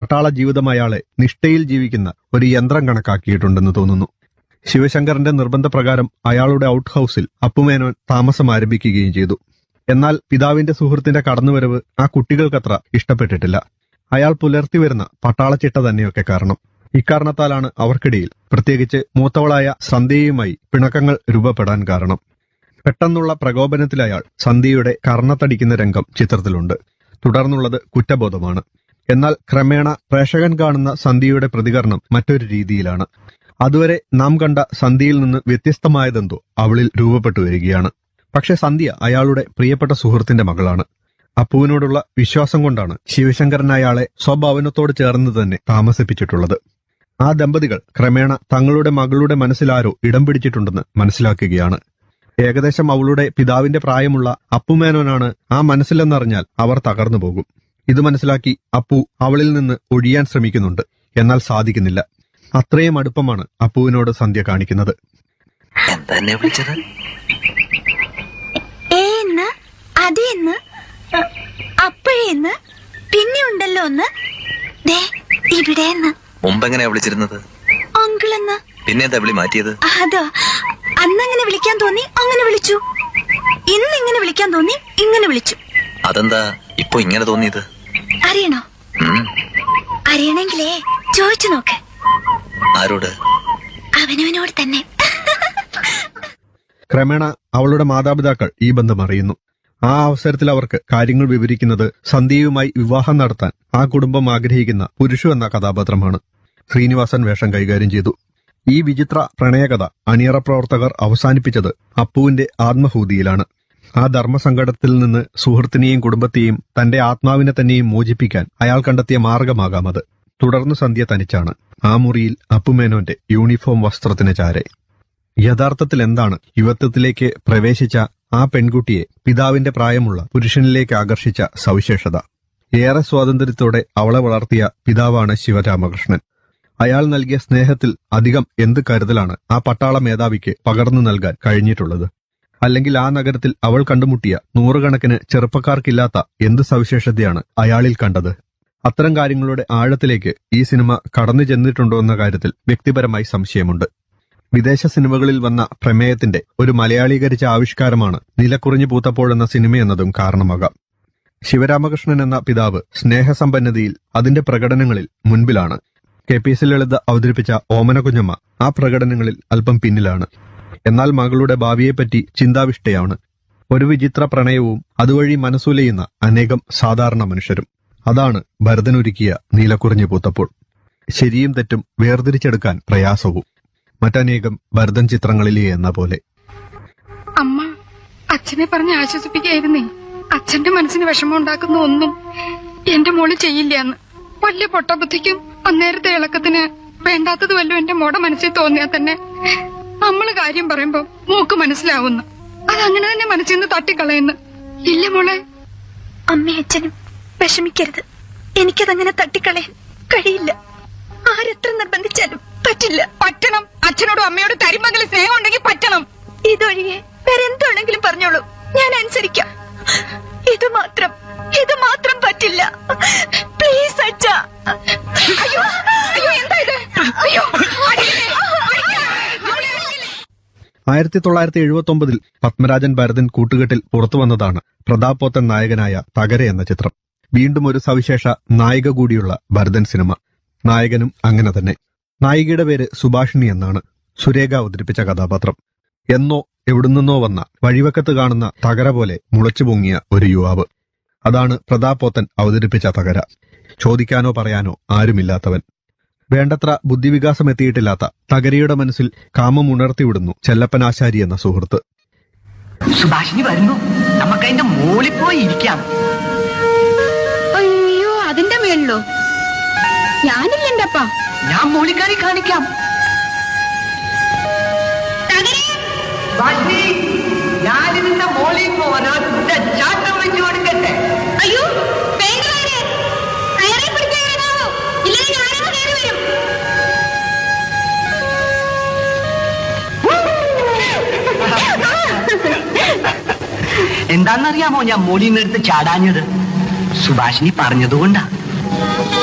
പട്ടാള ജീവിതം അയാളെ നിഷ്ഠയിൽ ജീവിക്കുന്ന ഒരു യന്ത്രം കണക്കാക്കിയിട്ടുണ്ടെന്ന് തോന്നുന്നു ശിവശങ്കറിന്റെ നിർബന്ധപ്രകാരം അയാളുടെ ഔട്ട് ഹൌസിൽ അപ്പുമേനോൻ താമസം ആരംഭിക്കുകയും ചെയ്തു എന്നാൽ പിതാവിന്റെ സുഹൃത്തിന്റെ കടന്നുവരവ് ആ കുട്ടികൾക്കത്ര ഇഷ്ടപ്പെട്ടിട്ടില്ല അയാൾ പുലർത്തിവരുന്ന പട്ടാളച്ചിട്ട തന്നെയൊക്കെ കാരണം ഇക്കാരണത്താലാണ് അവർക്കിടയിൽ പ്രത്യേകിച്ച് മൂത്തവളായ സന്ധ്യയുമായി പിണക്കങ്ങൾ രൂപപ്പെടാൻ കാരണം പെട്ടെന്നുള്ള പ്രകോപനത്തിൽ അയാൾ സന്ധ്യയുടെ കർണത്തടിക്കുന്ന രംഗം ചിത്രത്തിലുണ്ട് തുടർന്നുള്ളത് കുറ്റബോധമാണ് എന്നാൽ ക്രമേണ പ്രേക്ഷകൻ കാണുന്ന സന്ധ്യയുടെ പ്രതികരണം മറ്റൊരു രീതിയിലാണ് അതുവരെ നാം കണ്ട സന്ധ്യയിൽ നിന്ന് വ്യത്യസ്തമായതെന്തോ അവളിൽ രൂപപ്പെട്ടു വരികയാണ് പക്ഷെ സന്ധ്യ അയാളുടെ പ്രിയപ്പെട്ട സുഹൃത്തിന്റെ മകളാണ് അപ്പുവിനോടുള്ള വിശ്വാസം കൊണ്ടാണ് ശിവശങ്കരൻ അയാളെ സ്വഭവനത്തോട് ചേർന്ന് തന്നെ താമസിപ്പിച്ചിട്ടുള്ളത് ആ ദമ്പതികൾ ക്രമേണ തങ്ങളുടെ മകളുടെ മനസ്സിലാരോ ഇടം പിടിച്ചിട്ടുണ്ടെന്ന് മനസ്സിലാക്കുകയാണ് ഏകദേശം അവളുടെ പിതാവിന്റെ പ്രായമുള്ള അപ്പുമേനോനാണ് ആ മനസ്സിലെന്നറിഞ്ഞാൽ അവർ തകർന്നു പോകും ഇത് മനസ്സിലാക്കി അപ്പു അവളിൽ നിന്ന് ഒഴിയാൻ ശ്രമിക്കുന്നുണ്ട് എന്നാൽ സാധിക്കുന്നില്ല അത്രയും അടുപ്പമാണ് അപ്പുവിനോട് സന്ധ്യ കാണിക്കുന്നത് എന്താ എന്നെ വിളിച്ചത് ഏന്ന് അതേന്ന് അപ്പോഴേന്ന് പിന്നെ ഉണ്ടല്ലോ ഒന്ന് ദേ ഇവിടെന്ന് മുമ്പെങ്ങനെയാ വിളിച്ചിരുന്നത് അങ്കിളെന്ന് പിന്നെ എന്താ വിളി മാറ്റിയത് അതോ അന്നങ്ങനെ വിളിക്കാൻ തോന്നി അങ്ങനെ വിളിച്ചു ഇന്ന് ഇങ്ങനെ വിളിക്കാൻ തോന്നി ഇങ്ങനെ വിളിച്ചു അതെന്താ ഇപ്പൊ ഇങ്ങനെ തോന്നിയത് അറിയണോ ഉം, അറിയണെങ്കിലേ ചോദിച്ചു നോക്ക് ആരോട് അവനവനോട് തന്നെ ക്രമേണ അവളുടെ മാതാപിതാക്കൾ ഈ ബന്ധം അറിയുന്നു ആ അവസരത്തിൽ അവർക്ക് കാര്യങ്ങൾ വിവരിക്കുന്നത് സന്ധ്യയുമായി വിവാഹം നടത്താൻ ആ കുടുംബം ആഗ്രഹിക്കുന്ന പുരുഷു എന്ന കഥാപാത്രമാണ് ശ്രീനിവാസൻ വേഷം കൈകാര്യം ചെയ്തു ഈ വിചിത്ര പ്രണയകഥ അണിയറ പ്രവർത്തകർ അവസാനിപ്പിച്ചത് അപ്പുവിന്റെ ആത്മഹൂതിയിലാണ് ആ ധർമ്മസങ്കടത്തിൽ നിന്ന് സുഹൃത്തിനെയും കുടുംബത്തെയും തന്റെ ആത്മാവിനെ തന്നെയും മോചിപ്പിക്കാൻ അയാൾ കണ്ടെത്തിയ മാർഗമാകാം അത് തുടർന്ന് സന്ധ്യ തനിച്ചാണ് ആ മുറിയിൽ അപ്പുമേനോന്റെ യൂണിഫോം വസ്ത്രത്തിന് ചാരെ യഥാർത്ഥത്തിൽ എന്താണ് യുവത്വത്തിലേക്ക് പ്രവേശിച്ച ആ പെൺകുട്ടിയെ പിതാവിന്റെ പ്രായമുള്ള പുരുഷനിലേക്ക് ആകർഷിച്ച സവിശേഷത ഏറെ സ്വാതന്ത്ര്യത്തോടെ അവളെ വളർത്തിയ പിതാവാണ് ശിവരാമകൃഷ്ണൻ അയാൾ നൽകിയ സ്നേഹത്തിൽ അധികം എന്ത് കരുതലാണ് ആ പട്ടാള മേധാവിക്ക് പകർന്നു നൽകാൻ കഴിഞ്ഞിട്ടുള്ളത് അല്ലെങ്കിൽ ആ നഗരത്തിൽ അവൾ കണ്ടുമുട്ടിയ നൂറുകണക്കിന് ചെറുപ്പക്കാർക്കില്ലാത്ത എന്ത് സവിശേഷതയാണ് അയാളിൽ കണ്ടത് അത്തരം കാര്യങ്ങളുടെ ആഴത്തിലേക്ക് ഈ സിനിമ കടന്നു ചെന്നിട്ടുണ്ടോ എന്ന കാര്യത്തിൽ വ്യക്തിപരമായി സംശയമുണ്ട് വിദേശ സിനിമകളിൽ വന്ന പ്രമേയത്തിന്റെ ഒരു മലയാളീകരിച്ച ആവിഷ്കാരമാണ് നിലക്കുറിഞ്ഞു പൂത്തപ്പോഴെന്ന സിനിമയെന്നതും കാരണമാകാം ശിവരാമകൃഷ്ണൻ എന്ന പിതാവ് സ്നേഹസമ്പന്നതയിൽ അതിന്റെ പ്രകടനങ്ങളിൽ മുൻപിലാണ് കെ പി സി ലളിത അവതരിപ്പിച്ച ഓമന കുഞ്ഞമ്മ ആ പ്രകടനങ്ങളിൽ അല്പം പിന്നിലാണ് എന്നാൽ മകളുടെ ഭാവിയെപ്പറ്റി ചിന്താവിഷ്ടയാണ് ഒരു വിചിത്ര പ്രണയവും അതുവഴി മനസ്സുലയുന്ന അനേകം സാധാരണ മനുഷ്യരും അതാണ് ഭരതനൊരുക്കിയ നീലക്കുറിഞ്ഞു പൂത്തപ്പോൾ ശരിയും തെറ്റും വേർതിരിച്ചെടുക്കാൻ പ്രയാസവും മറ്റനേകം ഭരതൻ ചിത്രങ്ങളിലെ എന്ന പോലെ അമ്മ അച്ഛനെ പറഞ്ഞ് ആശ്വസിപ്പിക്കായിരുന്നേ അച്ഛന്റെ മനസ്സിന് വിഷമം ഉണ്ടാക്കുന്ന ഒന്നും എന്റെ മോള് ചെയ്യില്ല എന്ന് വലിയ പൊട്ടബുദ്ധിക്കും അന്നേരത്തെ ഇളക്കത്തിന് വേണ്ടാത്തത് വല്ലതും എന്റെ മോടെ മനസ്സിൽ തോന്നിയാൽ തന്നെ നമ്മള് കാര്യം പറയുമ്പോ മോക്ക് മനസ്സിലാവുന്നു അതങ്ങനെ തന്നെ മനസ്സിൽ നിന്ന് തട്ടിക്കളയുന്നു ഇല്ല മോളെ അമ്മയും അച്ഛനും വിഷമിക്കരുത് എനിക്കതങ്ങനെ തട്ടിക്കളയാൻ കഴിയില്ല ആരെത്ര നിർബന്ധിച്ചാലും പറ്റില്ല പറ്റണം അച്ഛനോടും അമ്മയോടും തരിമകളിൽ സ്നേഹം ഉണ്ടെങ്കിൽ പറ്റണം ഇതൊഴികെ വേറെ എന്താണെങ്കിലും പറഞ്ഞോളൂ ഞാൻ അനുസരിക്കാം ഇത് മാത്രം ഇത് മാത്രം പറ്റില്ല പ്ലീസ് അച്ഛ അയ്യോ അയ്യോ എന്താ ഇത് അയ്യോ അടിക്കല്ലേ, അടിക്കല്ലേ. ആയിരത്തി തൊള്ളായിരത്തി എഴുപത്തി ഒമ്പതിൽ പത്മരാജൻ ഭരതൻ കൂട്ടുകെട്ടിൽ പുറത്തുവന്നതാണ് പ്രതാപ് പോത്തൻ നായകനായ തകര എന്ന ചിത്രം വീണ്ടും ഒരു സവിശേഷ നായിക കൂടിയുള്ള ഭരതൻ സിനിമ നായകനും അങ്ങനെ തന്നെ നായികയുടെ പേര് സുഭാഷിണി എന്നാണ് സുരേഖ അവതരിപ്പിച്ച കഥാപാത്രം എന്നോ എവിടുന്നോ വന്ന വഴിവക്കത്ത് കാണുന്ന തകര പോലെ മുളച്ചു പൊങ്ങിയ ഒരു യുവാവ് അതാണ് പ്രതാപ് പോത്തൻ അവതരിപ്പിച്ച തകര ചോദിക്കാനോ പറയാനോ ആരുമില്ലാത്തവൻ വേണ്ടത്ര ബുദ്ധിവികാസം എത്തിയിട്ടില്ലാത്ത തകരയുടെ മനസ്സിൽ കാമം ഉണർത്തിവിടുന്നു ചെല്ലപ്പനാശാരി എന്ന സുഹൃത്ത് സുഭാഷിനി വരുന്നു നമുക്ക് അതിന്റെ മുകളിൽ പോയി ഇരിക്കാം അയ്യോ അതിന്റെ മേളിലോ ഞാനില്ല എന്റെ അപ്പ ഞാൻ മൂളിക്കാരി കാണിക്കാം സുഭാഷിനി ഞാനിതിന്റെ മോളിൽ പോരാ ചാട്ടം വെച്ചു കൊടുക്കട്ടെ അയ്യോ കയറി പിടിക്കാനാവോ ഇല്ലെങ്കിൽ ഞാനങ്ങ് കയറി വരും എന്താണെന്നറിയാമോ ഞാൻ മോളിൽ നിന്ന് എടുത്ത് ചാടാഞ്ഞത് സുഭാഷിനി പറഞ്ഞതുകൊണ്ടാ